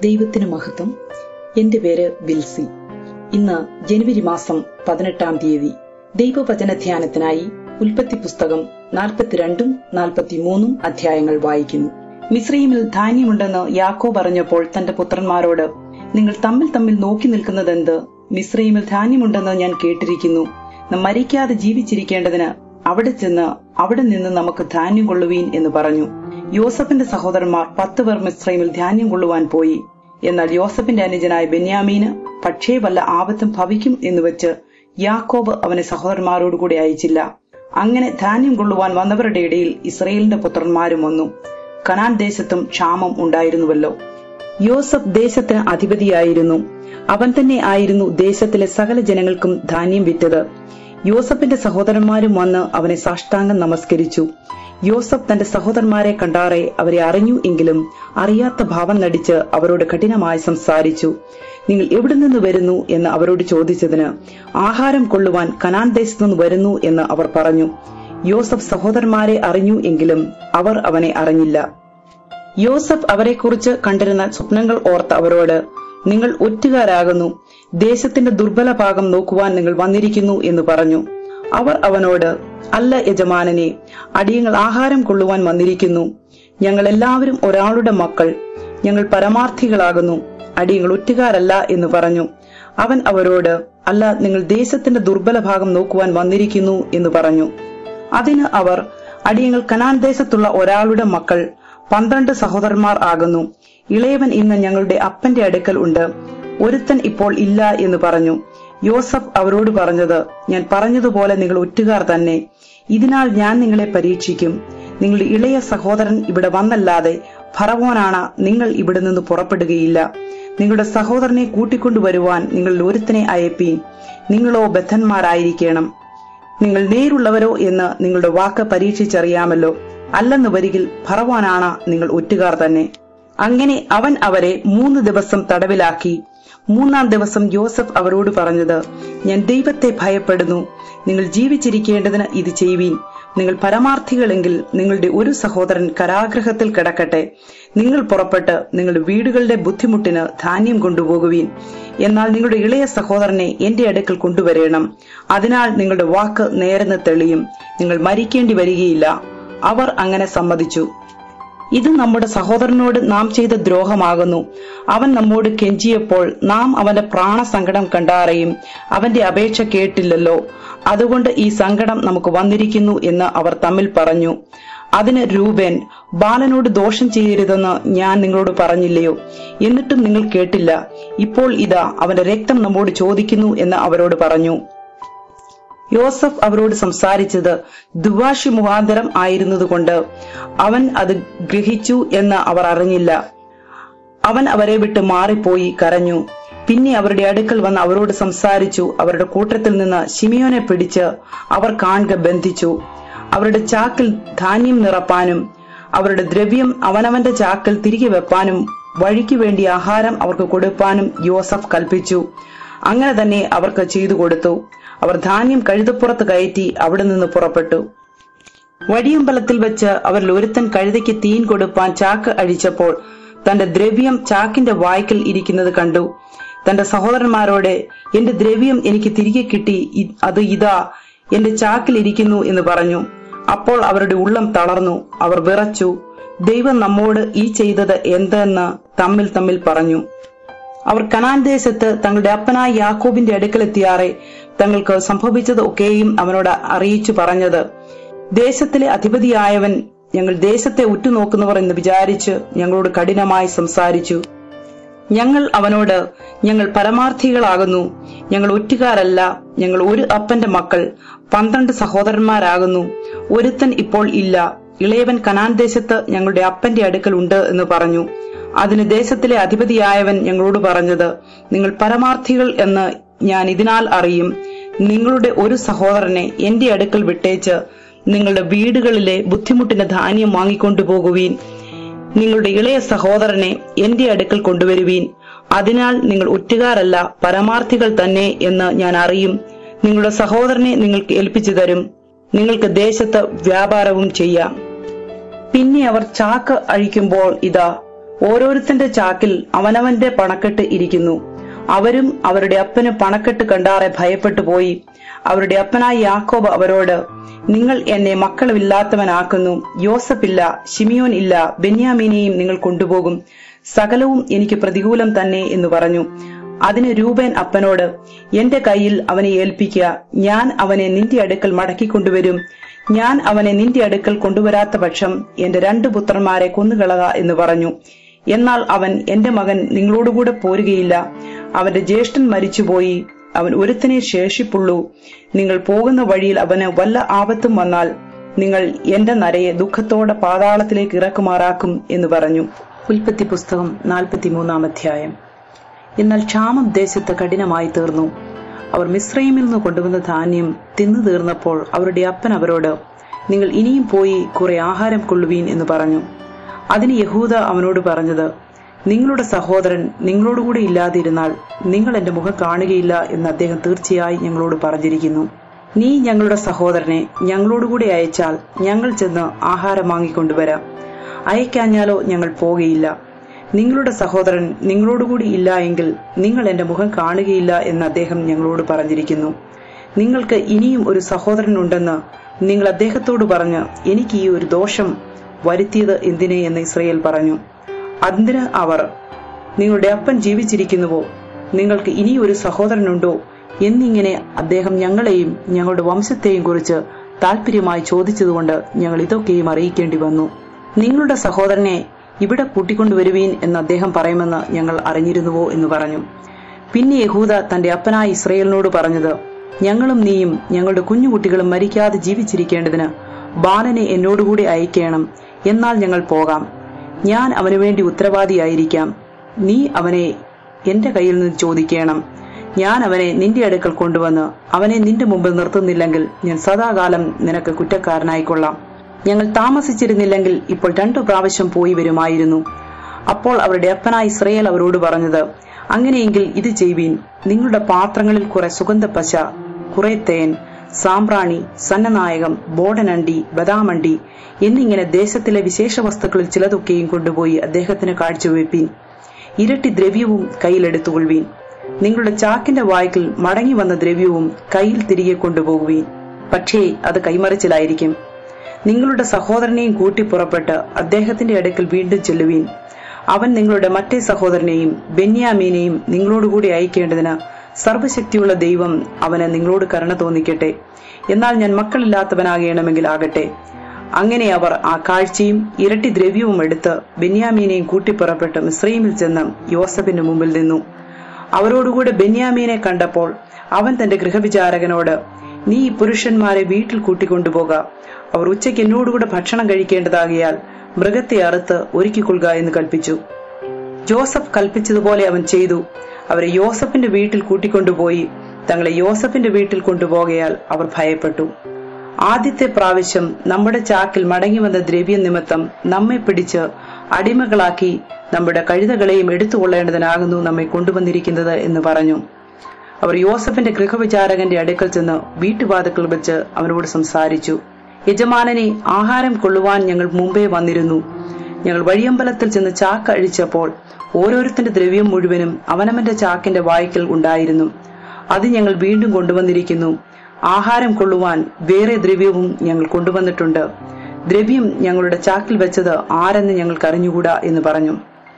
ദൈവത്തിന് മഹത്വം എന്റെ പേര് ബിൽസി ഇന്ന് ജനുവരി മാസം പതിനെട്ടാം തീയതി ദൈവവചന ധ്യാനത്തിനായി ഉൽപ്പത്തി പുസ്തകം നാൽപ്പത്തിരണ്ടും നാൽപ്പത്തിമൂന്നും അധ്യായങ്ങൾ വായിക്കുന്നു മിശ്രീമിൽ ധാന്യമുണ്ടെന്ന് യാക്കോ പറഞ്ഞപ്പോൾ തന്റെ പുത്രന്മാരോട് നിങ്ങൾ തമ്മിൽ തമ്മിൽ നോക്കി നിൽക്കുന്നതെന്ത് മിശ്രീമിൽ ധാന്യമുണ്ടെന്ന് ഞാൻ കേട്ടിരിക്കുന്നു നാം മരിക്കാതെ ജീവിച്ചിരിക്കേണ്ടതിന് അവിടെ ചെന്ന് അവിടെ നിന്ന് നമുക്ക് ധാന്യം കൊള്ളുവീൻ എന്ന് പറഞ്ഞു യോസഫിന്റെ സഹോദരന്മാർ പത്ത് പേർ മിശ്രൈമിൽ ധാന്യം കൊള്ളുവാൻ പോയി എന്നാൽ യോസഫിന്റെ അനുജനായ ബെന്യാമീന് പക്ഷേ വല്ല ആപത്തും ഭവിക്കും എന്ന് വെച്ച് യാക്കോബ് അവനെ സഹോദരന്മാരോട് കൂടി അയച്ചില്ല അങ്ങനെ ധാന്യം കൊള്ളുവാൻ വന്നവരുടെ ഇടയിൽ ഇസ്രയേലിന്റെ പുത്രന്മാരും വന്നു കനാൻ ദേശത്തും ക്ഷാമം ഉണ്ടായിരുന്നുവല്ലോ യോസഫ് ദേശത്തിന് അധിപതിയായിരുന്നു അവൻ തന്നെ ആയിരുന്നു ദേശത്തിലെ സകല ജനങ്ങൾക്കും ധാന്യം വിറ്റത് യോസഫിന്റെ സഹോദരന്മാരും വന്ന് അവനെ സാഷ്ടാംഗം നമസ്കരിച്ചു യോസഫ് തന്റെ സഹോദരന്മാരെ കണ്ടാറെ അവരെ അറിഞ്ഞു എങ്കിലും അറിയാത്ത ഭാവം നടിച്ച് അവരോട് കഠിനമായി സംസാരിച്ചു നിങ്ങൾ എവിടെ നിന്ന് വരുന്നു എന്ന് അവരോട് ചോദിച്ചതിന് ആഹാരം കൊള്ളുവാൻ കനാൻ ദേശത്തുനിന്ന് വരുന്നു എന്ന് അവർ പറഞ്ഞു യോസഫ് സഹോദരന്മാരെ അറിഞ്ഞു എങ്കിലും അവർ അവനെ അറിഞ്ഞില്ല യോസഫ് അവരെക്കുറിച്ച് കണ്ടിരുന്ന സ്വപ്നങ്ങൾ ഓർത്ത് അവരോട് നിങ്ങൾ ഒറ്റുകാരാകുന്നു ദേശത്തിന്റെ ദുർബല ഭാഗം നോക്കുവാൻ നിങ്ങൾ വന്നിരിക്കുന്നു എന്ന് പറഞ്ഞു അവർ അവനോട് അല്ല യജമാനനെ അടിയങ്ങൾ ആഹാരം കൊള്ളുവാൻ വന്നിരിക്കുന്നു ഞങ്ങൾ എല്ലാവരും ഒരാളുടെ മക്കൾ ഞങ്ങൾ പരമാർത്ഥികളാകുന്നു അടിയങ്ങൾ ഒറ്റുകാരല്ല എന്ന് പറഞ്ഞു അവൻ അവരോട് അല്ല നിങ്ങൾ ദേശത്തിന്റെ ദുർബല ഭാഗം നോക്കുവാൻ വന്നിരിക്കുന്നു എന്ന് പറഞ്ഞു അതിന് അവർ അടിയങ്ങൾ കനാൻ ദേശത്തുള്ള ഒരാളുടെ മക്കൾ പന്ത്രണ്ട് സഹോദരന്മാർ ആകുന്നു ഇളയവൻ ഇന്ന് ഞങ്ങളുടെ അപ്പന്റെ അടുക്കൽ ഉണ്ട് ഒരുത്തൻ ഇപ്പോൾ ഇല്ല എന്ന് പറഞ്ഞു യോസഫ് അവരോട് പറഞ്ഞത് ഞാൻ പറഞ്ഞതുപോലെ നിങ്ങൾ ഒറ്റുകാർ തന്നെ ഇതിനാൽ ഞാൻ നിങ്ങളെ പരീക്ഷിക്കും നിങ്ങളുടെ ഇളയ സഹോദരൻ ഇവിടെ വന്നല്ലാതെ ഫറവോനാണ് നിങ്ങൾ ഇവിടെ നിന്ന് പുറപ്പെടുകയില്ല നിങ്ങളുടെ സഹോദരനെ കൂട്ടിക്കൊണ്ടുവരുവാൻ നിങ്ങൾ ഒരുത്തനെ അയപ്പീൻ നിങ്ങളോ ബദ്ധന്മാരായിരിക്കണം നിങ്ങൾ നേരുള്ളവരോ എന്ന് നിങ്ങളുടെ വാക്ക് പരീക്ഷിച്ചറിയാമല്ലോ അല്ലെന്ന് വരികിൽ ഫറവാനാണ് നിങ്ങൾ ഒറ്റുകാർ തന്നെ അങ്ങനെ അവൻ അവരെ മൂന്ന് ദിവസം തടവിലാക്കി മൂന്നാം ദിവസം യോസഫ് അവരോട് പറഞ്ഞത് ഞാൻ ദൈവത്തെ ഭയപ്പെടുന്നു നിങ്ങൾ ജീവിച്ചിരിക്കേണ്ടതിന് ഇത് ചെയ്യുവീൻ നിങ്ങൾ പരമാർത്ഥികളെങ്കിൽ നിങ്ങളുടെ ഒരു സഹോദരൻ കരാഗ്രഹത്തിൽ കിടക്കട്ടെ നിങ്ങൾ പുറപ്പെട്ട് നിങ്ങളുടെ വീടുകളുടെ ബുദ്ധിമുട്ടിന് ധാന്യം കൊണ്ടുപോകുവീൻ എന്നാൽ നിങ്ങളുടെ ഇളയ സഹോദരനെ എന്റെ അടുക്കൽ കൊണ്ടുവരേണം അതിനാൽ നിങ്ങളുടെ വാക്ക് നേരെന്ന് തെളിയും നിങ്ങൾ മരിക്കേണ്ടി വരികയില്ല അവർ അങ്ങനെ സമ്മതിച്ചു ഇത് നമ്മുടെ സഹോദരനോട് നാം ചെയ്ത ദ്രോഹമാകുന്നു അവൻ നമ്മോട് കെഞ്ചിയപ്പോൾ നാം അവന്റെ പ്രാണസങ്കടം കണ്ടാറയും അവന്റെ അപേക്ഷ കേട്ടില്ലല്ലോ അതുകൊണ്ട് ഈ സങ്കടം നമുക്ക് വന്നിരിക്കുന്നു എന്ന് അവർ തമ്മിൽ പറഞ്ഞു അതിന് രൂപേൻ ബാലനോട് ദോഷം ചെയ്യരുതെന്ന് ഞാൻ നിങ്ങളോട് പറഞ്ഞില്ലയോ എന്നിട്ടും നിങ്ങൾ കേട്ടില്ല ഇപ്പോൾ ഇതാ അവന്റെ രക്തം നമ്മോട് ചോദിക്കുന്നു എന്ന് അവരോട് പറഞ്ഞു യോസഫ് അവരോട് സംസാരിച്ചത് ദുവാഷി മുഖാന്തരം ആയിരുന്നതുകൊണ്ട് അവൻ അത് ഗ്രഹിച്ചു എന്ന് അവർ അറിഞ്ഞില്ല അവൻ അവരെ വിട്ട് മാറിപ്പോയി കരഞ്ഞു പിന്നെ അവരുടെ അടുക്കൽ വന്ന് അവരോട് സംസാരിച്ചു അവരുടെ കൂട്ടത്തിൽ നിന്ന് ശിമിയോനെ പിടിച്ച് അവർ കാണുക ബന്ധിച്ചു അവരുടെ ചാക്കിൽ ധാന്യം നിറപ്പാനും അവരുടെ ദ്രവ്യം അവനവന്റെ ചാക്കിൽ തിരികെ വെപ്പാനും വഴിക്ക് വേണ്ടി ആഹാരം അവർക്ക് കൊടുപ്പാനും യോസഫ് കൽപ്പിച്ചു അങ്ങനെ തന്നെ അവർക്ക് ചെയ്തു കൊടുത്തു അവർ ധാന്യം കഴുതപ്പുറത്ത് കയറ്റി അവിടെ നിന്ന് പുറപ്പെട്ടു വഴിയമ്പലത്തിൽ വെച്ച് അവരിൽ ഒരുത്തൻ കഴുതയ്ക്ക് തീൻ കൊടുപ്പാൻ ചാക്ക് അഴിച്ചപ്പോൾ തന്റെ ദ്രവ്യം ചാക്കിന്റെ വായ്ക്കൽ ഇരിക്കുന്നത് കണ്ടു തന്റെ സഹോദരന്മാരോട് എന്റെ ദ്രവ്യം എനിക്ക് തിരികെ കിട്ടി അത് ഇതാ എന്റെ ചാക്കിൽ ഇരിക്കുന്നു എന്ന് പറഞ്ഞു അപ്പോൾ അവരുടെ ഉള്ളം തളർന്നു അവർ വിറച്ചു ദൈവം നമ്മോട് ഈ ചെയ്തത് എന്തെന്ന് തമ്മിൽ തമ്മിൽ പറഞ്ഞു അവർ കനാൻ ദേശത്ത് തങ്ങളുടെ അപ്പനായ യാക്കോബിന്റെ അടുക്കലെത്തിയാറെ തങ്ങൾക്ക് സംഭവിച്ചത് ഒക്കെയും അവനോട് അറിയിച്ചു പറഞ്ഞത് ദേശത്തിലെ അധിപതിയായവൻ ഞങ്ങൾ ദേശത്തെ ഉറ്റുനോക്കുന്നവർ എന്ന് വിചാരിച്ച് ഞങ്ങളോട് കഠിനമായി സംസാരിച്ചു ഞങ്ങൾ അവനോട് ഞങ്ങൾ പരമാർത്ഥികളാകുന്നു ഞങ്ങൾ ഒറ്റുകാരല്ല ഞങ്ങൾ ഒരു അപ്പന്റെ മക്കൾ പന്ത്രണ്ട് സഹോദരന്മാരാകുന്നു ഒരുത്തൻ ഇപ്പോൾ ഇല്ല ഇളയവൻ കനാൻ ദേശത്ത് ഞങ്ങളുടെ അപ്പന്റെ അടുക്കൽ ഉണ്ട് എന്ന് പറഞ്ഞു അതിന് ദേശത്തിലെ അധിപതിയായവൻ ഞങ്ങളോട് പറഞ്ഞത് നിങ്ങൾ പരമാർത്ഥികൾ എന്ന് ഞാൻ ഇതിനാൽ അറിയും നിങ്ങളുടെ ഒരു സഹോദരനെ എന്റെ അടുക്കൽ വിട്ടേച്ച് നിങ്ങളുടെ വീടുകളിലെ ബുദ്ധിമുട്ടിന് ധാന്യം വാങ്ങിക്കൊണ്ടുപോകുവീൻ നിങ്ങളുടെ ഇളയ സഹോദരനെ എന്റെ അടുക്കൽ കൊണ്ടുവരുവീൻ അതിനാൽ നിങ്ങൾ ഒറ്റുകാരല്ല പരമാർത്ഥികൾ തന്നെ എന്ന് ഞാൻ അറിയും നിങ്ങളുടെ സഹോദരനെ നിങ്ങൾക്ക് ഏൽപ്പിച്ചു തരും നിങ്ങൾക്ക് ദേശത്ത് വ്യാപാരവും ചെയ്യാം പിന്നെ അവർ ചാക്ക് അഴിക്കുമ്പോൾ ഇതാ ഓരോരുത്തന്റെ ചാക്കിൽ അവനവന്റെ പണക്കെട്ട് ഇരിക്കുന്നു അവരും അവരുടെ അപ്പന് പണക്കെട്ട് കണ്ടാറെ ഭയപ്പെട്ടു പോയി അവരുടെ അപ്പനായ യാക്കോബ് അവരോട് നിങ്ങൾ എന്നെ മക്കളുമില്ലാത്തവനാക്കുന്നു യോസഫില്ല ഷിമിയോൻ ഇല്ല ബെന്യാമീനെയും നിങ്ങൾ കൊണ്ടുപോകും സകലവും എനിക്ക് പ്രതികൂലം തന്നെ എന്ന് പറഞ്ഞു അതിന് രൂപേൻ അപ്പനോട് എന്റെ കയ്യിൽ അവനെ ഏൽപ്പിക്കുക ഞാൻ അവനെ നിന്റെ അടുക്കൽ മടക്കിക്കൊണ്ടുവരും ഞാൻ അവനെ നിന്റെ അടുക്കൽ കൊണ്ടുവരാത്ത പക്ഷം എന്റെ രണ്ടു പുത്രന്മാരെ കൊന്നുകളക എന്ന് പറഞ്ഞു എന്നാൽ അവൻ എന്റെ മകൻ നിങ്ങളോടുകൂടെ പോരുകയില്ല അവന്റെ ജ്യേഷ്ഠൻ മരിച്ചുപോയി അവൻ ഒരുത്തനെ ശേഷിപ്പുള്ളൂ നിങ്ങൾ പോകുന്ന വഴിയിൽ അവന് വല്ല ആപത്തും വന്നാൽ നിങ്ങൾ എന്റെ നരയെ ദുഃഖത്തോടെ പാതാളത്തിലേക്ക് ഇറക്കുമാറാക്കും എന്ന് പറഞ്ഞു ഉൽപ്പത്തി പുസ്തകം നാൽപ്പത്തിമൂന്നാം അധ്യായം എന്നാൽ ക്ഷാമം ദേശത്ത് കഠിനമായി തീർന്നു അവർ മിശ്രൈമിൽ നിന്ന് കൊണ്ടുവന്ന ധാന്യം തിന്നു തീർന്നപ്പോൾ അവരുടെ അപ്പൻ അവരോട് നിങ്ങൾ ഇനിയും പോയി കുറെ ആഹാരം കൊള്ളുവീൻ എന്ന് പറഞ്ഞു അതിന് യഹൂദ അവനോട് പറഞ്ഞത് നിങ്ങളുടെ സഹോദരൻ നിങ്ങളോടുകൂടി ഇല്ലാതിരുന്നാൽ നിങ്ങൾ എന്റെ മുഖം കാണുകയില്ല എന്ന് അദ്ദേഹം തീർച്ചയായി ഞങ്ങളോട് പറഞ്ഞിരിക്കുന്നു നീ ഞങ്ങളുടെ സഹോദരനെ ഞങ്ങളോടുകൂടി അയച്ചാൽ ഞങ്ങൾ ചെന്ന് ആഹാരം വാങ്ങിക്കൊണ്ടുവരാം അയക്കാഞ്ഞാലോ ഞങ്ങൾ പോകയില്ല നിങ്ങളുടെ സഹോദരൻ നിങ്ങളോടുകൂടി ഇല്ല എങ്കിൽ നിങ്ങൾ എന്റെ മുഖം കാണുകയില്ല എന്ന് അദ്ദേഹം ഞങ്ങളോട് പറഞ്ഞിരിക്കുന്നു നിങ്ങൾക്ക് ഇനിയും ഒരു സഹോദരൻ ഉണ്ടെന്ന് നിങ്ങൾ അദ്ദേഹത്തോട് പറഞ്ഞ് എനിക്ക് ഈ ഒരു ദോഷം വരുത്തിയത് എന്തിനെ എന്ന് ഇസ്രയേൽ പറഞ്ഞു അതിന് അവർ നിങ്ങളുടെ അപ്പൻ ജീവിച്ചിരിക്കുന്നുവോ നിങ്ങൾക്ക് ഇനി ഒരു സഹോദരനുണ്ടോ എന്നിങ്ങനെ അദ്ദേഹം ഞങ്ങളെയും ഞങ്ങളുടെ വംശത്തെയും കുറിച്ച് താല്പര്യമായി ചോദിച്ചതുകൊണ്ട് ഞങ്ങൾ ഇതൊക്കെയും അറിയിക്കേണ്ടി വന്നു നിങ്ങളുടെ സഹോദരനെ ഇവിടെ കൂട്ടിക്കൊണ്ടുവരുവീൻ എന്ന് അദ്ദേഹം പറയുമെന്ന് ഞങ്ങൾ അറിഞ്ഞിരുന്നുവോ എന്ന് പറഞ്ഞു പിന്നെ യഹൂദ തന്റെ അപ്പനായ ഇസ്രയേലിനോട് പറഞ്ഞത് ഞങ്ങളും നീയും ഞങ്ങളുടെ കുഞ്ഞുകുട്ടികളും മരിക്കാതെ ജീവിച്ചിരിക്കേണ്ടതിന് ബാലനെ എന്നോടുകൂടി അയക്കണം എന്നാൽ ഞങ്ങൾ പോകാം ഞാൻ അവനു വേണ്ടി ഉത്തരവാദിയായിരിക്കാം നീ അവനെ എന്റെ കയ്യിൽ നിന്ന് ചോദിക്കണം ഞാൻ അവനെ നിന്റെ അടുക്കൽ കൊണ്ടുവന്ന് അവനെ നിന്റെ മുമ്പിൽ നിർത്തുന്നില്ലെങ്കിൽ ഞാൻ സദാകാലം നിനക്ക് കുറ്റക്കാരനായിക്കൊള്ളാം ഞങ്ങൾ താമസിച്ചിരുന്നില്ലെങ്കിൽ ഇപ്പോൾ രണ്ടു പ്രാവശ്യം പോയി വരുമായിരുന്നു അപ്പോൾ അവരുടെ അപ്പനായ ഇസ്രയേൽ അവരോട് പറഞ്ഞത് അങ്ങനെയെങ്കിൽ ഇത് ചെയ്യുവീൻ നിങ്ങളുടെ പാത്രങ്ങളിൽ കുറെ സുഗന്ധപ്പശ കുറെ തേൻ സാമ്പ്രാണി സന്നനായകം ബോഡനണ്ടി ബദാമണ്ടി എന്നിങ്ങനെ ദേശത്തിലെ വിശേഷ വസ്തുക്കളിൽ ചിലതൊക്കെയും കൊണ്ടുപോയി അദ്ദേഹത്തിന് കാഴ്ചവെപ്പീൻ ഇരട്ടി ദ്രവ്യവും കയ്യിലെടുത്തുകൊള്ളുവീൻ നിങ്ങളുടെ ചാക്കിന്റെ വായ്ക്കൽ മടങ്ങി വന്ന ദ്രവ്യവും കയ്യിൽ തിരികെ കൊണ്ടുപോകുവീൻ പക്ഷേ അത് കൈമറിച്ചിലായിരിക്കും നിങ്ങളുടെ സഹോദരനെയും കൂട്ടി പുറപ്പെട്ട് അദ്ദേഹത്തിന്റെ അടുക്കൽ വീണ്ടും ചെല്ലുവീൻ അവൻ നിങ്ങളുടെ മറ്റേ സഹോദരനെയും ബെന്യാമീനെയും നിങ്ങളോടുകൂടി അയക്കേണ്ടതിന് സർവശക്തിയുള്ള ദൈവം അവന് നിങ്ങളോട് കരുണ തോന്നിക്കട്ടെ എന്നാൽ ഞാൻ മക്കളില്ലാത്തവനാകണമെങ്കിൽ ആകട്ടെ അങ്ങനെ അവർ ആ കാഴ്ചയും ഇരട്ടി ദ്രവ്യവും എടുത്ത് ബെന്യാമീനെയും കൂട്ടിപ്പുറപ്പെട്ട് മിശ്രൈമിൽ ചെന്ന് യോസഫിന്റെ മുമ്പിൽ നിന്നു അവരോടുകൂടെ ബെന്യാമീനെ കണ്ടപ്പോൾ അവൻ തന്റെ ഗൃഹവിചാരകനോട് നീ ഈ പുരുഷന്മാരെ വീട്ടിൽ കൂട്ടിക്കൊണ്ടുപോക അവർ ഉച്ചയ്ക്ക് എന്നോടുകൂടെ ഭക്ഷണം കഴിക്കേണ്ടതാകിയാൽ മൃഗത്തെ അറുത്ത് ഒരുക്കിക്കൊള്ളുക എന്ന് കൽപ്പിച്ചു ജോസഫ് കൽപ്പിച്ചതുപോലെ അവൻ ചെയ്തു അവരെ യോസഫിന്റെ വീട്ടിൽ കൂട്ടിക്കൊണ്ടുപോയി തങ്ങളെ യോസഫിന്റെ വീട്ടിൽ കൊണ്ടുപോകയാൽ അവർ ഭയപ്പെട്ടു ആദ്യത്തെ പ്രാവശ്യം നമ്മുടെ ചാക്കിൽ മടങ്ങി വന്ന ദ്രവ്യ നിമിത്തം നമ്മെ പിടിച്ച് അടിമകളാക്കി നമ്മുടെ കഴുതകളെയും എടുത്തുകൊള്ളേണ്ടതിനാകുന്നു നമ്മെ കൊണ്ടുവന്നിരിക്കുന്നത് എന്ന് പറഞ്ഞു അവർ യോസഫിന്റെ ഗൃഹവിചാരകന്റെ അടുക്കൽ ചെന്ന് വീട്ടുവാതുക്കൾ വെച്ച് അവനോട് സംസാരിച്ചു യജമാനനെ ആഹാരം കൊള്ളുവാൻ ഞങ്ങൾ മുമ്പേ വന്നിരുന്നു ഞങ്ങൾ വഴിയമ്പലത്തിൽ ചെന്ന് ചാക്ക് അഴിച്ചപ്പോൾ ഓരോരുത്തന്റെ ദ്രവ്യം മുഴുവനും അവനവന്റെ ചാക്കിന്റെ വായ്ക്കൽ ഉണ്ടായിരുന്നു അത് ഞങ്ങൾ വീണ്ടും കൊണ്ടുവന്നിരിക്കുന്നു ആഹാരം കൊള്ളുവാൻ വേറെ ദ്രവ്യവും ഞങ്ങൾ കൊണ്ടുവന്നിട്ടുണ്ട് ദ്രവ്യം ഞങ്ങളുടെ ചാക്കിൽ വെച്ചത് ആരെന്ന് ഞങ്ങൾക്ക് അറിഞ്ഞുകൂടാ എന്ന് പറഞ്ഞു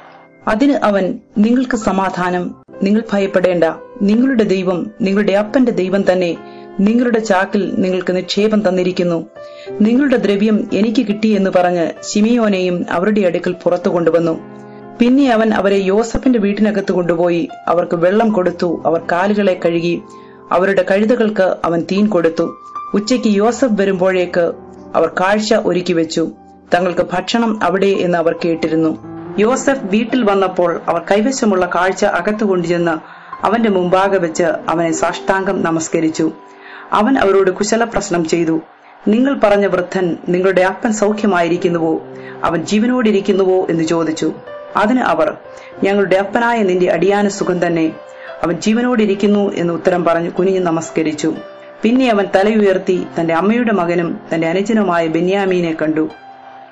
അതിന് അവൻ നിങ്ങൾക്ക് സമാധാനം നിങ്ങൾ ഭയപ്പെടേണ്ട നിങ്ങളുടെ ദൈവം നിങ്ങളുടെ അപ്പന്റെ ദൈവം തന്നെ നിങ്ങളുടെ ചാക്കിൽ നിങ്ങൾക്ക് നിക്ഷേപം തന്നിരിക്കുന്നു നിങ്ങളുടെ ദ്രവ്യം എനിക്ക് കിട്ടി എന്ന് പറഞ്ഞ് ശിമിയോനെയും അവരുടെ അടുക്കൽ പുറത്തു കൊണ്ടുവന്നു പിന്നെ അവൻ അവരെ യോസഫിന്റെ വീട്ടിനകത്ത് കൊണ്ടുപോയി അവർക്ക് വെള്ളം കൊടുത്തു അവർ കാലുകളെ കഴുകി അവരുടെ കഴുതകൾക്ക് അവൻ തീൻ കൊടുത്തു ഉച്ചയ്ക്ക് യോസഫ് വരുമ്പോഴേക്ക് അവർ കാഴ്ച ഒരുക്കി വെച്ചു തങ്ങൾക്ക് ഭക്ഷണം അവിടെ എന്ന് അവർ കേട്ടിരുന്നു യോസഫ് വീട്ടിൽ വന്നപ്പോൾ അവർ കൈവശമുള്ള കാഴ്ച അകത്തു കൊണ്ടുചെന്ന് അവന്റെ മുമ്പാകെ വെച്ച് അവനെ സാഷ്ടാംഗം നമസ്കരിച്ചു അവൻ അവരോട് കുശലപ്രശ്നം ചെയ്തു നിങ്ങൾ പറഞ്ഞ വൃദ്ധൻ നിങ്ങളുടെ അപ്പൻ സൗഖ്യമായിരിക്കുന്നുവോ അവൻ ജീവനോടിരിക്കുന്നുവോ എന്ന് ചോദിച്ചു അതിന് അവർ ഞങ്ങളുടെ അപ്പനായ നിന്റെ അടിയാന സുഖം തന്നെ അവൻ ജീവനോടിരിക്കുന്നു എന്ന് ഉത്തരം പറഞ്ഞു കുനിഞ്ഞു നമസ്കരിച്ചു പിന്നെ അവൻ തലയുയർത്തി തന്റെ അമ്മയുടെ മകനും തന്റെ അനുജനുമായ ബെന്യാമീനെ കണ്ടു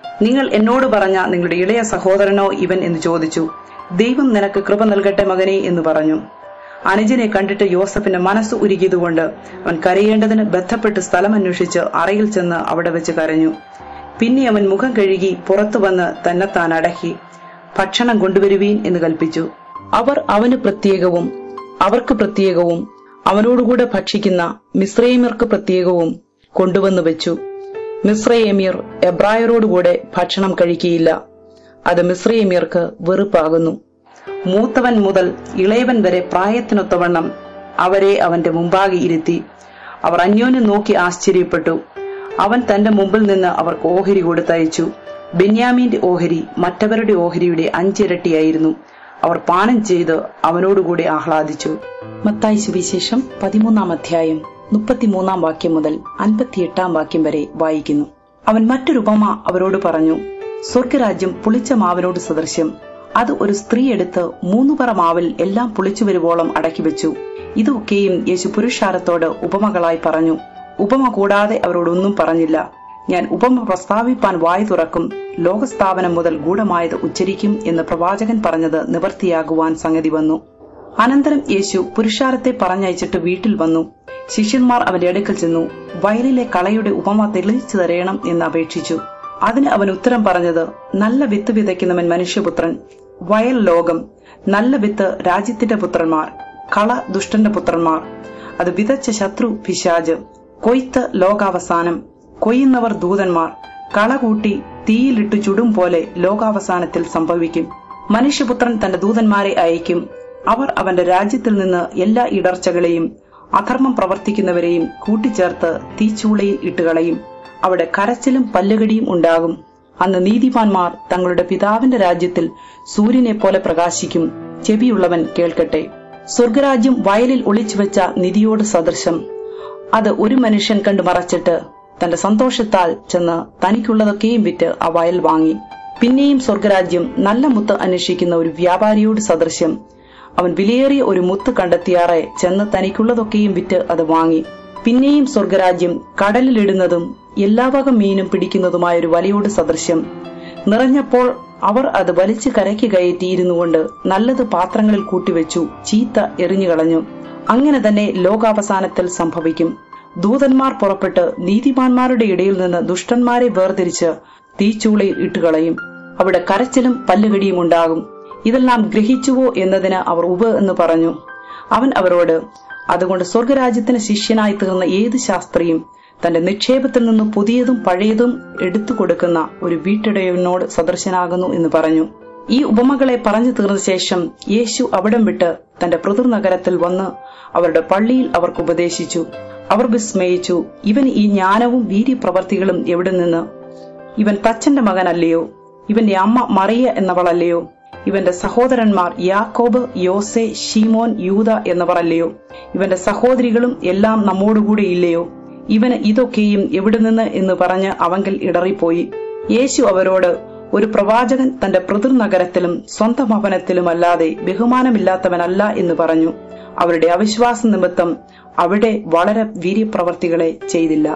നിങ്ങൾ എന്നോട് പറഞ്ഞ നിങ്ങളുടെ ഇളയ സഹോദരനോ ഇവൻ എന്ന് ചോദിച്ചു ദൈവം നിനക്ക് കൃപ നൽകട്ടെ മകനെ എന്ന് പറഞ്ഞു അനുജനെ കണ്ടിട്ട് യോസഫിന്റെ മനസ്സ് ഉരുകിയതുകൊണ്ട് അവൻ കരയേണ്ടതിന് ബന്ധപ്പെട്ട് സ്ഥലം അന്വേഷിച്ച് അറയിൽ ചെന്ന് അവിടെ വെച്ച് കരഞ്ഞു പിന്നെ അവൻ മുഖം കഴുകി പുറത്തു വന്ന് തന്നെത്താൻ അടക്കി ഭക്ഷണം കൊണ്ടുവരുവീൻ എന്ന് കൽപ്പിച്ചു അവർ അവന് പ്രത്യേകവും അവർക്ക് പ്രത്യേകവും അവനോടുകൂടെ ഭക്ഷിക്കുന്ന മിശ്രൈമ്യർക്ക് പ്രത്യേകവും കൊണ്ടുവന്നു വെച്ചു മിശ്രയേമ്യർ എബ്രായരോടുകൂടെ ഭക്ഷണം കഴിക്കുകയില്ല അത് മിശ്രയേമ്യർക്ക് വെറുപ്പാകുന്നു മൂത്തവൻ മുതൽ ഇളയവൻ വരെ പ്രായത്തിനൊത്തവണ്ണം അവരെ അവന്റെ മുമ്പാകെ ഇരുത്തി അവർ അന്യോന്യം നോക്കി ആശ്ചര്യപ്പെട്ടു അവൻ തന്റെ മുമ്പിൽ നിന്ന് അവർക്ക് ഓഹരി കൊടുത്തയച്ചു ബെന്യാമീന്റെ ഓഹരി മറ്റവരുടെ ഓഹരിയുടെ അഞ്ചിരട്ടിയായിരുന്നു അവർ പാനം ചെയ്ത് അവനോടുകൂടി ആഹ്ലാദിച്ചു മത്തായി സുവിശേഷം പതിമൂന്നാം അധ്യായം മുപ്പത്തിമൂന്നാം വാക്യം മുതൽ അൻപത്തിയെട്ടാം വാക്യം വരെ വായിക്കുന്നു അവൻ മറ്റൊരു ഉപമ അവരോട് പറഞ്ഞു സ്വർഗരാജ്യം പുളിച്ച മാവിനോട് സദൃശ്യം അത് ഒരു സ്ത്രീ എടുത്ത് മൂന്നു പറ മാവിൽ എല്ലാം പുളിച്ചു വരുവോളം അടക്കി വെച്ചു ഇതൊക്കെയും യേശു പുരുഷാരത്തോട് ഉപമകളായി പറഞ്ഞു ഉപമ കൂടാതെ അവരോടൊന്നും പറഞ്ഞില്ല ഞാൻ ഉപമ പ്രസ്താവിപ്പാൻ വായു തുറക്കും ലോകസ്ഥാപനം മുതൽ ഗൂഢമായത് ഉച്ചരിക്കും എന്ന് പ്രവാചകൻ പറഞ്ഞത് നിവർത്തിയാകുവാൻ സംഗതി വന്നു അനന്തരം യേശു പുരുഷാരത്തെ പറഞ്ഞയച്ചിട്ട് വീട്ടിൽ വന്നു ശിഷ്യന്മാർ അവന്റെ അടുക്കൽ ചെന്നു വയലിലെ കളയുടെ ഉപമ തെളിയിച്ചു തരയണം എന്ന് അപേക്ഷിച്ചു അതിന് അവൻ ഉത്തരം പറഞ്ഞത് നല്ല വിത്ത് വിതയ്ക്കുന്നവൻ മനുഷ്യപുത്രൻ വയൽ ലോകം നല്ല വിത്ത് രാജ്യത്തിന്റെ പുത്രന്മാർ കള ദുഷ്ടന്റെ പുത്രന്മാർ അത് വിതച്ച ശത്രു പിശാജ് കൊയ്ത്ത് ലോകാവസാനം കൊയ്യുന്നവർ ദൂതന്മാർ കള കൂട്ടി തീയിലിട്ടു ചുടും പോലെ ലോകാവസാനത്തിൽ സംഭവിക്കും മനുഷ്യപുത്രൻ തന്റെ ദൂതന്മാരെ അയക്കും അവർ അവന്റെ രാജ്യത്തിൽ നിന്ന് എല്ലാ ഇടർച്ചകളെയും അധർമ്മം പ്രവർത്തിക്കുന്നവരെയും കൂട്ടിച്ചേർത്ത് തീച്ചൂളയിൽ ഇട്ടുകളയും അവിടെ കരച്ചിലും പല്ലുകടിയും ഉണ്ടാകും അന്ന് നീതിമാന്മാർ തങ്ങളുടെ പിതാവിന്റെ രാജ്യത്തിൽ സൂര്യനെ പോലെ പ്രകാശിക്കും ചെവിയുള്ളവൻ കേൾക്കട്ടെ സ്വർഗരാജ്യം വയലിൽ ഒളിച്ചുവെച്ച നിധിയോട് സദൃശം അത് ഒരു മനുഷ്യൻ കണ്ടു മറച്ചിട്ട് തന്റെ സന്തോഷത്താൽ ചെന്ന് തനിക്കുള്ളതൊക്കെയും വിറ്റ് ആ വയൽ വാങ്ങി പിന്നെയും സ്വർഗരാജ്യം നല്ല മുത്ത് അന്വേഷിക്കുന്ന ഒരു വ്യാപാരിയോട് സദൃശ്യം അവൻ വിലയേറിയ ഒരു മുത്ത് കണ്ടെത്തിയാറെ ചെന്ന് തനിക്കുള്ളതൊക്കെയും വിറ്റ് അത് വാങ്ങി പിന്നെയും സ്വർഗരാജ്യം കടലിലിടുന്നതും എല്ലാ വക മീനും പിടിക്കുന്നതുമായ ഒരു വലയോട് സദൃശ്യം നിറഞ്ഞപ്പോൾ അവർ അത് വലിച്ചു കരയ്ക്ക് കയറ്റിയിരുന്നു കൊണ്ട് നല്ലത് പാത്രങ്ങളിൽ കൂട്ടിവെച്ചു ചീത്ത എറിഞ്ഞുകളഞ്ഞു അങ്ങനെ തന്നെ ലോകാവസാനത്തിൽ സംഭവിക്കും ദൂതന്മാർ പുറപ്പെട്ട് നീതിമാന്മാരുടെ ഇടയിൽ നിന്ന് ദുഷ്ടന്മാരെ വേർതിരിച്ച് തീച്ചൂളയിൽ ഇട്ടുകളയും അവിടെ കരച്ചിലും പല്ലുകടിയും ഉണ്ടാകും ഇതെല്ലാം ഗ്രഹിച്ചുവോ എന്നതിന് അവർ ഉപ എന്ന് പറഞ്ഞു അവൻ അവരോട് അതുകൊണ്ട് സ്വർഗരാജ്യത്തിന് ശിഷ്യനായി തീർന്ന ഏത് ശാസ്ത്രിയും തന്റെ നിക്ഷേപത്തിൽ നിന്ന് പുതിയതും പഴയതും എടുത്തു കൊടുക്കുന്ന ഒരു വീട്ടിടയവനോട് സദൃശനാകുന്നു എന്ന് പറഞ്ഞു ഈ ഉപമകളെ പറഞ്ഞു തീർന്ന ശേഷം യേശു അവിടം വിട്ട് തന്റെ നഗരത്തിൽ വന്ന് അവരുടെ പള്ളിയിൽ അവർക്ക് ഉപദേശിച്ചു അവർ വിസ്മയിച്ചു ഇവൻ ഈ ജ്ഞാനവും വീര്യപ്രവർത്തികളും എവിടെ നിന്ന് ഇവൻ തച്ചന്റെ മകനല്ലയോ ഇവന്റെ അമ്മ മറിയ എന്നവളല്ലയോ ഇവന്റെ സഹോദരന്മാർ യാക്കോബ് യോസെ ഷീമോൻ യൂത എന്നിവർ അല്ലയോ ഇവന്റെ സഹോദരികളും എല്ലാം നമ്മോടുകൂടെ ഇല്ലയോ ഇവന് ഇതൊക്കെയും എവിടെ നിന്ന് എന്ന് പറഞ്ഞ് അവങ്കിൽ ഇടറിപ്പോയി യേശു അവരോട് ഒരു പ്രവാചകൻ തന്റെ നഗരത്തിലും സ്വന്തം ഭവനത്തിലും അല്ലാതെ ബഹുമാനമില്ലാത്തവനല്ല എന്ന് പറഞ്ഞു അവരുടെ അവിശ്വാസ നിമിത്തം അവിടെ വളരെ വീര്യപ്രവർത്തികളെ ചെയ്തില്ല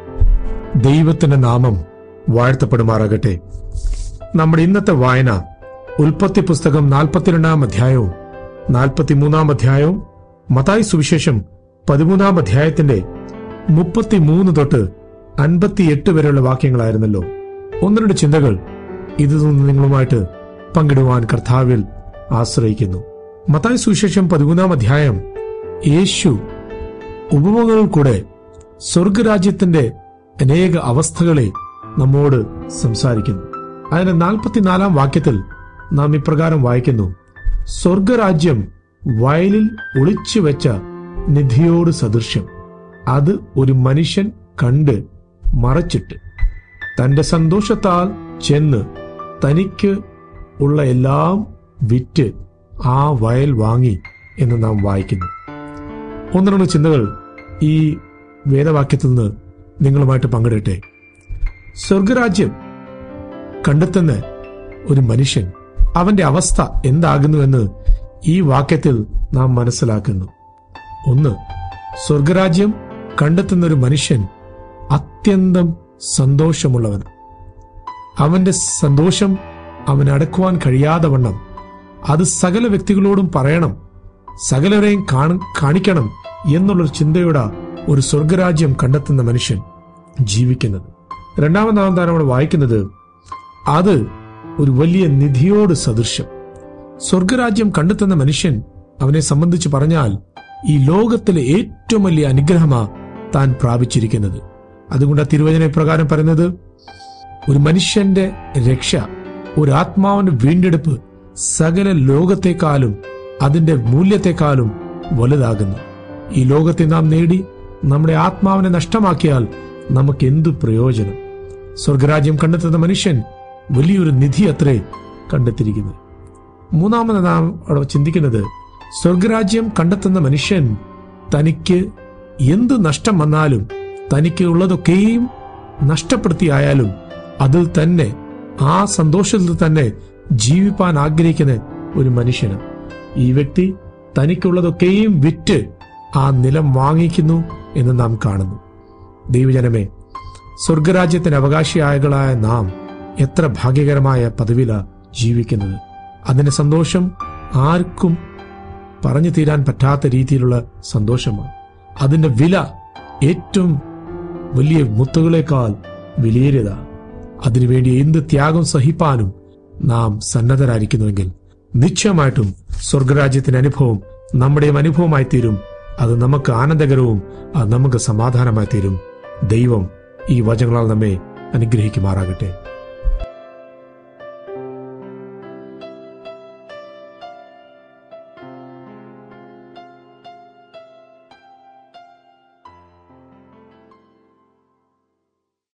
ദൈവത്തിന്റെ നാമം വാഴ്ത്തപ്പെടുമാറാകട്ടെ നമ്മുടെ ഇന്നത്തെ വായന ഉൽപ്പത്തി പുസ്തകം നാൽപ്പത്തിരണ്ടാം അധ്യായവും നാൽപ്പത്തിമൂന്നാം അധ്യായവും മതായി സുവിശേഷം പതിമൂന്നാം അധ്യായത്തിന്റെ മുപ്പത്തിമൂന്ന് തൊട്ട് അൻപത്തിയെട്ട് വരെയുള്ള വാക്യങ്ങളായിരുന്നല്ലോ ഒന്ന് രണ്ട് ചിന്തകൾ ഇത് നിങ്ങളുമായിട്ട് പങ്കിടുവാൻ കർത്താവിൽ ആശ്രയിക്കുന്നു മതായി സുവിശേഷം പതിമൂന്നാം അധ്യായം യേശു ഉപമകളിൽ കൂടെ സ്വർഗരാജ്യത്തിന്റെ അനേക അവസ്ഥകളെ നമ്മോട് സംസാരിക്കുന്നു അതിന്റെ നാൽപ്പത്തിനാലാം വാക്യത്തിൽ നാം ഇപ്രകാരം വായിക്കുന്നു സ്വർഗരാജ്യം വയലിൽ ഒളിച്ചു വെച്ച നിധിയോട് സദൃശ്യം അത് ഒരു മനുഷ്യൻ കണ്ട് മറച്ചിട്ട് തന്റെ സന്തോഷത്താൽ ചെന്ന് തനിക്ക് ഉള്ള എല്ലാം വിറ്റ് ആ വയൽ വാങ്ങി എന്ന് നാം വായിക്കുന്നു ഒന്ന് രണ്ട് ചിന്തകൾ ഈ വേദവാക്യത്തിൽ നിന്ന് നിങ്ങളുമായിട്ട് പങ്കിടട്ടെ സ്വർഗരാജ്യം കണ്ടെത്തുന്ന ഒരു മനുഷ്യൻ അവന്റെ അവസ്ഥ എന്താകുന്നുവെന്ന് ഈ വാക്യത്തിൽ നാം മനസ്സിലാക്കുന്നു ഒന്ന് സ്വർഗരാജ്യം കണ്ടെത്തുന്ന ഒരു മനുഷ്യൻ അത്യന്തം സന്തോഷമുള്ളവൻ അവന്റെ സന്തോഷം അവന് അടക്കുവാൻ കഴിയാതെ വണ്ണം അത് സകല വ്യക്തികളോടും പറയണം സകലരെയും കാണ- കാണിക്കണം എന്നുള്ളൊരു ചിന്തയുടെ ഒരു സ്വർഗരാജ്യം കണ്ടെത്തുന്ന മനുഷ്യൻ ജീവിക്കുന്നത് രണ്ടാമതാം താരം നമ്മൾ വായിക്കുന്നത് അത് ഒരു വലിയ നിധിയോട് സദൃശ്യം സ്വർഗരാജ്യം കണ്ടെത്തുന്ന മനുഷ്യൻ അവനെ സംബന്ധിച്ച് പറഞ്ഞാൽ ഈ ലോകത്തിലെ ഏറ്റവും വലിയ അനുഗ്രഹമാ താൻ പ്രാപിച്ചിരിക്കുന്നത് അതുകൊണ്ട് ആ തിരുവചന പ്രകാരം പറയുന്നത് ഒരു മനുഷ്യന്റെ രക്ഷ ഒരു ആത്മാവിന്റെ വീണ്ടെടുപ്പ് സകല ലോകത്തെക്കാളും അതിന്റെ മൂല്യത്തെക്കാളും വലുതാകുന്നു ഈ ലോകത്തെ നാം നേടി നമ്മുടെ ആത്മാവിനെ നഷ്ടമാക്കിയാൽ നമുക്ക് എന്തു പ്രയോജനം സ്വർഗരാജ്യം കണ്ടെത്തുന്ന മനുഷ്യൻ വലിയൊരു നിധി അത്രേ കണ്ടെത്തിയിരിക്കുന്നത് മൂന്നാമത് നാം അവിടെ ചിന്തിക്കുന്നത് സ്വർഗരാജ്യം കണ്ടെത്തുന്ന മനുഷ്യൻ തനിക്ക് എന്ത് നഷ്ടം വന്നാലും തനിക്ക് ഉള്ളതൊക്കെയും നഷ്ടപ്പെടുത്തിയായാലും അതിൽ തന്നെ ആ സന്തോഷത്തിൽ തന്നെ ജീവിപ്പാൻ ആഗ്രഹിക്കുന്ന ഒരു മനുഷ്യന് ഈ വ്യക്തി തനിക്കുള്ളതൊക്കെയും വിറ്റ് ആ നിലം വാങ്ങിക്കുന്നു എന്ന് നാം കാണുന്നു ദൈവജനമേ സ്വർഗരാജ്യത്തിന് അവകാശിയായകളായ നാം എത്ര ഭാഗ്യകരമായ പദവില ജീവിക്കുന്നത് അതിന്റെ സന്തോഷം ആർക്കും പറഞ്ഞു തീരാൻ പറ്റാത്ത രീതിയിലുള്ള സന്തോഷമാണ് അതിന്റെ വില ഏറ്റവും വലിയ മുത്തുകളെക്കാൾ വിലയേറിയതാണ് അതിനുവേണ്ടി എന്ത് ത്യാഗം സഹിപ്പാനും നാം സന്നദ്ധരായിരിക്കുന്നുവെങ്കിൽ നിശ്ചയമായിട്ടും സ്വർഗരാജ്യത്തിന്റെ അനുഭവം നമ്മുടെയും അനുഭവമായി തീരും അത് നമുക്ക് ആനന്ദകരവും അത് നമുക്ക് സമാധാനമായി തീരും ദൈവം ഈ വചനങ്ങളാൽ നമ്മെ അനുഗ്രഹിക്കുമാറാകട്ടെ